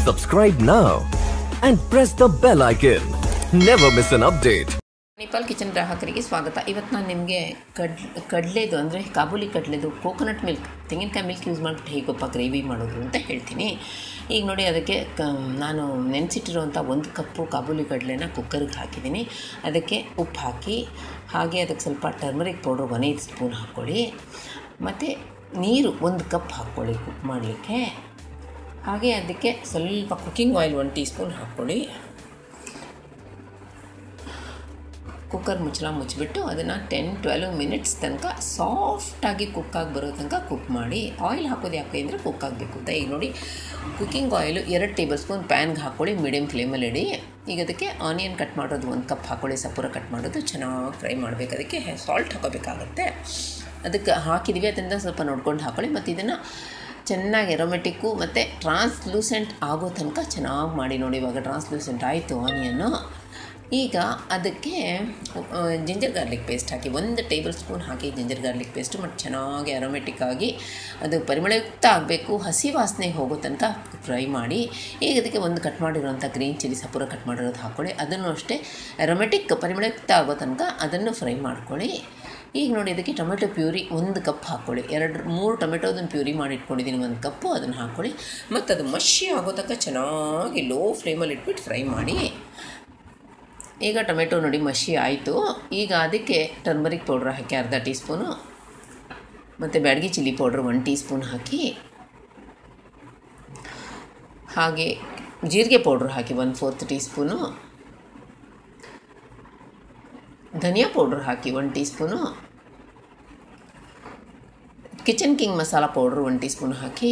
Subscribe now and press the bell icon. Never miss an update. Nipal kitchen ಗ್ರಾಹಕರಿಗೆ ಸ್ವಾಗತ ಇವತ್ತು ನಾನು ನಿಮಗೆ ಕಡ್ ಕಡಲೆದು ಅಂದರೆ ಕಾಬೂಲಿ ಕಡಲೆದು ಕೋಕೋನಟ್ ಮಿಲ್ಕ್ ತೆಂಗಿನಕಾಯಿ ಮಿಲ್ಕ್ ಯೂಸ್ ಮಾಡಿಬಿಟ್ಟು ಹೇಗೊಪ್ಪ ಗ್ರೇವಿ ಮಾಡೋದು ಅಂತ ಹೇಳ್ತೀನಿ ಈಗ ನೋಡಿ ಅದಕ್ಕೆ ಕ ನಾನು ನೆನೆಸಿಟ್ಟಿರುವಂಥ ಒಂದು ಕಪ್ಪು ಕಾಬೂಲಿ ಕಡಲೆನ ಕುಕ್ಕರ್ಗೆ ಹಾಕಿದ್ದೀನಿ ಅದಕ್ಕೆ ಉಪ್ಪು ಹಾಕಿ ಹಾಗೆ ಅದಕ್ಕೆ ಸ್ವಲ್ಪ ಟರ್ಮರಿಕ್ ಪೌಡ್ರ್ ಒನ್ ಐದು ಸ್ಪೂನ್ ಹಾಕ್ಕೊಳ್ಳಿ ಮತ್ತು ನೀರು ಒಂದು ಕಪ್ ಹಾಕ್ಕೊಳ್ಳಿ ಕುಕ್ ಮಾಡಲಿಕ್ಕೆ ಹಾಗೆ ಅದಕ್ಕೆ ಸ್ವಲ್ಪ cooking oil one teaspoon ಹಾಕ್ಕೊಳ್ಳಿ ಕುಕ್ಕರ್ ಮುಚ್ಚಳ ಮುಚ್ಚಿಬಿಟ್ಟು ಅದನ್ನು ಟೆನ್ ಟ್ವೆಲ್ವ್ ಮಿನಿಟ್ಸ್ ತನಕ ಸಾಫ್ಟಾಗಿ ಕುಕ್ಕಾಗಿ ಬರೋ ತನಕ ಕುಕ್ ಮಾಡಿ ಆಯಿಲ್ ಹಾಕೋದು ಯಾಕೆ ಅಂದರೆ ಕುಕ್ ಆಗಬೇಕು ಅಂತ ಈಗ ನೋಡಿ ಕುಕ್ಕಿಂಗ್ ಆಯಿಲು ಎರಡು ಟೇಬಲ್ ಸ್ಪೂನ್ ಪ್ಯಾನ್ಗೆ ಹಾಕ್ಕೊಳ್ಳಿ ಮೀಡಿಯಮ್ ಫ್ಲೇಮಲ್ಲಿ ಇಡಿ ಈಗ ಅದಕ್ಕೆ ಆನಿಯನ್ ಕಟ್ ಮಾಡೋದು ಒಂದು ಕಪ್ ಹಾಕ್ಕೊಳ್ಳಿ ಸಪೂರ ಕಟ್ ಮಾಡೋದು ಚೆನ್ನಾಗಿ ಫ್ರೈ ಮಾಡಬೇಕು ಅದಕ್ಕೆ ಸಾಲ್ಟ್ ಹಾಕೋಬೇಕಾಗತ್ತೆ ಅದಕ್ಕೆ ಹಾಕಿದ್ವಿ ಅದರಿಂದ ಸ್ವಲ್ಪ ನೋಡ್ಕೊಂಡು ಹಾಕ್ಕೊಳ್ಳಿ ಮತ್ತು ಇದನ್ನು ಚೆನ್ನಾಗಿ ಎರೋಮೆಟಿಕ್ಕು ಮತ್ತು ಟ್ರಾನ್ಸ್ಲೂಸೆಂಟ್ ಆಗೋ ತನಕ ಚೆನ್ನಾಗಿ ಮಾಡಿ ನೋಡಿ ಇವಾಗ ಟ್ರಾನ್ಸ್ಲೂಸೆಂಟ್ ಆಯಿತು ಆನಿಯನ್ನು ಈಗ ಅದಕ್ಕೆ ಜಿಂಜರ್ ಗಾರ್ಲಿಕ್ ಪೇಸ್ಟ್ ಹಾಕಿ ಒಂದು ಟೇಬಲ್ ಸ್ಪೂನ್ ಹಾಕಿ ಜಿಂಜರ್ ಗಾರ್ಲಿಕ್ ಪೇಸ್ಟು ಮತ್ತು ಚೆನ್ನಾಗಿ ಅರೋಮೆಟಿಕ್ ಆಗಿ ಅದು ಪರಿಮಳಯುಕ್ತ ಆಗಬೇಕು ಹಸಿ ವಾಸನೆ ಹೋಗೋ ತನಕ ಫ್ರೈ ಮಾಡಿ ಈಗ ಅದಕ್ಕೆ ಒಂದು ಕಟ್ ಮಾಡಿರೋಂಥ ಗ್ರೀನ್ ಚಿಲ್ಲಿ ಸಪೂರ ಕಟ್ ಮಾಡಿರೋದು ಹಾಕ್ಕೊಳ್ಳಿ ಅದನ್ನು ಅಷ್ಟೇ ಅರೋಮೆಟಿಕ್ ಪರಿಮಳಯುಕ್ತ ಆಗೋ ತನಕ ಅದನ್ನು ಫ್ರೈ ಮಾಡ್ಕೊಳ್ಳಿ ಈಗ ನೋಡಿ ಇದಕ್ಕೆ ಟೊಮೆಟೊ ಪ್ಯೂರಿ ಒಂದು ಕಪ್ ಹಾಕ್ಕೊಳ್ಳಿ ಎರಡು ಮೂರು ಟೊಮೆಟೊದನ್ನು ಪ್ಯೂರಿ ಮಾಡಿ ಇಟ್ಕೊಂಡಿದ್ದೀನಿ ಒಂದು ಕಪ್ಪು ಅದನ್ನು ಹಾಕ್ಕೊಳ್ಳಿ ಮತ್ತು ಅದು ಮಷಿ ಆಗೋ ತನಕ ಚೆನ್ನಾಗಿ ಲೋ ಫ್ಲೇಮಲ್ಲಿ ಇಟ್ಬಿಟ್ಟು ಫ್ರೈ ಮಾಡಿ ಈಗ ಟೊಮೆಟೊ ನೋಡಿ ಮಷಿ ಆಯಿತು ಈಗ ಅದಕ್ಕೆ ಟರ್ಮರಿಕ್ ಪೌಡ್ರ್ ಹಾಕಿ ಅರ್ಧ ಟೀ ಸ್ಪೂನು ಮತ್ತು Byadgi chilli powder one teaspoon ಹಾಕಿ ಹಾಗೆ ಜೀರಿಗೆ ಪೌಡ್ರ್ ಹಾಕಿ ಒನ್ ಫೋರ್ತ್ ಟೀ ಸ್ಪೂನು ಧನಿಯಾ ಪೌಡ್ರ್ ಹಾಕಿ one teaspoon Kitchen King masala powder one teaspoon ಹಾಕಿ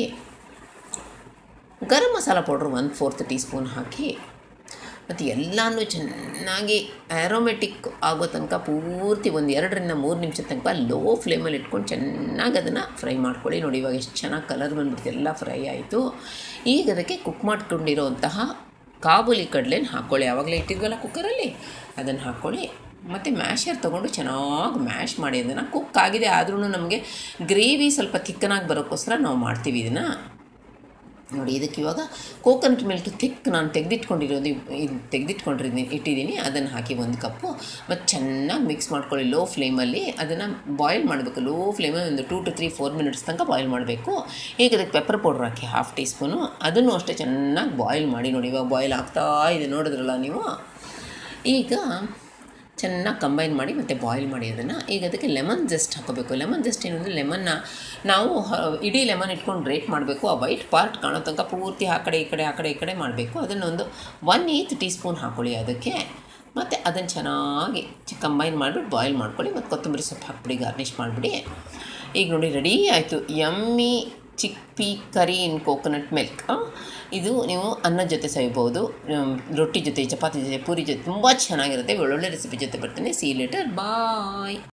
garam masala powder one fourth teaspoon ಹಾಕಿ ಮತ್ತು ಎಲ್ಲನೂ ಚೆನ್ನಾಗಿ ಆ್ಯರೋಮೆಟಿಕ್ ಆಗೋ ತನಕ ಪೂರ್ತಿ ಒಂದು ಎರಡರಿಂದ ಮೂರು ನಿಮಿಷ ತನಕ ಲೋ ಫ್ಲೇಮಲ್ಲಿ ಇಟ್ಕೊಂಡು ಚೆನ್ನಾಗಿ ಅದನ್ನು ಫ್ರೈ ಮಾಡ್ಕೊಳ್ಳಿ ನೋಡಿ ಇವಾಗ ಎಷ್ಟು ಚೆನ್ನಾಗಿ ಕಲರ್ ಬಂದ್ಬಿಟ್ಟು ಎಲ್ಲ ಫ್ರೈ ಆಯಿತು ಈಗ ಅದಕ್ಕೆ ಕುಕ್ ಮಾಡ್ಕೊಂಡಿರೋಂತಹ ಕಾಬೂಲಿ ಕಡಲೆನ ಹಾಕ್ಕೊಳ್ಳಿ ಆವಾಗಲೇ ಇಟ್ಟಿದ್ವಲ್ಲ ಕುಕ್ಕರಲ್ಲಿ ಅದನ್ನು ಹಾಕ್ಕೊಳ್ಳಿ ಮತ್ತು ಮ್ಯಾಶರ್ ತೊಗೊಂಡು ಚೆನ್ನಾಗಿ ಮ್ಯಾಶ್ ಮಾಡಿ ಅದನ್ನು ಕುಕ್ ಆಗಿದೆ ಆದ್ರೂ ನಮಗೆ ಗ್ರೇವಿ ಸ್ವಲ್ಪ ತಿಕ್ಕನಾಗಿ ಬರೋಕ್ಕೋಸ್ಕರ ನಾವು ಮಾಡ್ತೀವಿ ಇದನ್ನು ನೋಡಿ ಇದಕ್ಕೆ ಇವಾಗ ಕೋಕೋನಟ್ ಮಿಲ್ಕ್ ತಿಕ್ ನಾನು ತೆಗೆದಿಟ್ಕೊಂಡಿರೋದು ಇದು ತೆಗೆದಿಟ್ಕೊಂಡಿದ್ದೀನಿ ಇಟ್ಟಿದ್ದೀನಿ ಅದನ್ನು ಹಾಕಿ ಒಂದು ಕಪ್ಪು ಮತ್ತು ಚೆನ್ನಾಗಿ ಮಿಕ್ಸ್ ಮಾಡ್ಕೊಳ್ಳಿ ಲೋ ಫ್ಲೇಮಲ್ಲಿ ಅದನ್ನು ಬಾಯ್ಲ್ ಮಾಡಬೇಕು ಲೋ ಫ್ಲೇಮಲ್ಲಿ ಒಂದು two to three four minutes ತನಕ ಬಾಯ್ಲ್ ಮಾಡಬೇಕು ಈಗ ಅದಕ್ಕೆ ಪೆಪ್ಪರ್ ಪೌಡ್ರ್ ಹಾಕಿ ಹಾಫ್ ಟೀ ಸ್ಪೂನು ಅದನ್ನು ಅಷ್ಟೇ ಚೆನ್ನಾಗಿ ಬಾಯ್ಲ್ ಮಾಡಿ ನೋಡಿ ಇವಾಗ ಬಾಯ್ಲ್ ಆಗ್ತಾ ಇದೆ ನೋಡಿದ್ರಲ್ಲ ನೀವು ಈಗ ಚೆನ್ನಾಗಿ ಕಂಬೈನ್ ಮಾಡಿ ಮತ್ತು ಬಾಯ್ಲ್ ಮಾಡಿ ಅದನ್ನು ಈಗ ಅದಕ್ಕೆ ಲೆಮನ್ ಜಸ್ಟ್ ಹಾಕೋಬೇಕು ಲೆಮನ್ ಜಸ್ಟ್ ಏನು ಅಂದರೆ ಲೆಮನ್ನ ನಾವು ಹ- ಇಡೀ ಲೆಮನ್ ಇಟ್ಕೊಂಡು ರೇಟ್ ಮಾಡಬೇಕು ಆ ವೈಟ್ ಪಾರ್ಟ್ ಕಾಣೋ ತನಕ ಪೂರ್ತಿ ಆ ಕಡೆ ಈ ಕಡೆ ಆ ಕಡೆ ಈ ಕಡೆ ಮಾಡಬೇಕು ಅದನ್ನೊಂದು ಒನ್ ಏತ್ ಟೀ ಸ್ಪೂನ್ ಹಾಕ್ಕೊಳ್ಳಿ ಅದಕ್ಕೆ ಮತ್ತು ಅದನ್ನು ಚೆನ್ನಾಗಿ ಕಂಬೈನ್ ಮಾಡಿಬಿಟ್ಟು ಬಾಯ್ಲ್ ಮಾಡ್ಕೊಳ್ಳಿ ಮತ್ತು ಕೊತ್ತಂಬರಿ ಸೊಪ್ಪು ಹಾಕ್ಬಿಡಿ ಗಾರ್ನಿಷ್ ಮಾಡಿಬಿಡಿ ಈಗ ನೋಡಿ ರೆಡಿ ಆಯಿತು yummy chickpea curry in coconut milk ಇದು ನೀವು ಅನ್ನದ ಜೊತೆ ಸವಿಬೋದು ಮ್, ರೊಟ್ಟಿ ಜೊತೆ ಚಪಾತಿ ಜೊತೆ ಪೂರಿ ಜೊತೆ ತುಂಬ ಚೆನ್ನಾಗಿರುತ್ತೆ ಒಳ್ಳೊಳ್ಳೆ ರೆಸಿಪಿ ಜೊತೆ ಬರ್ತೀನಿ ಸಿ ಲೇಟರ್ ಬಾಯ್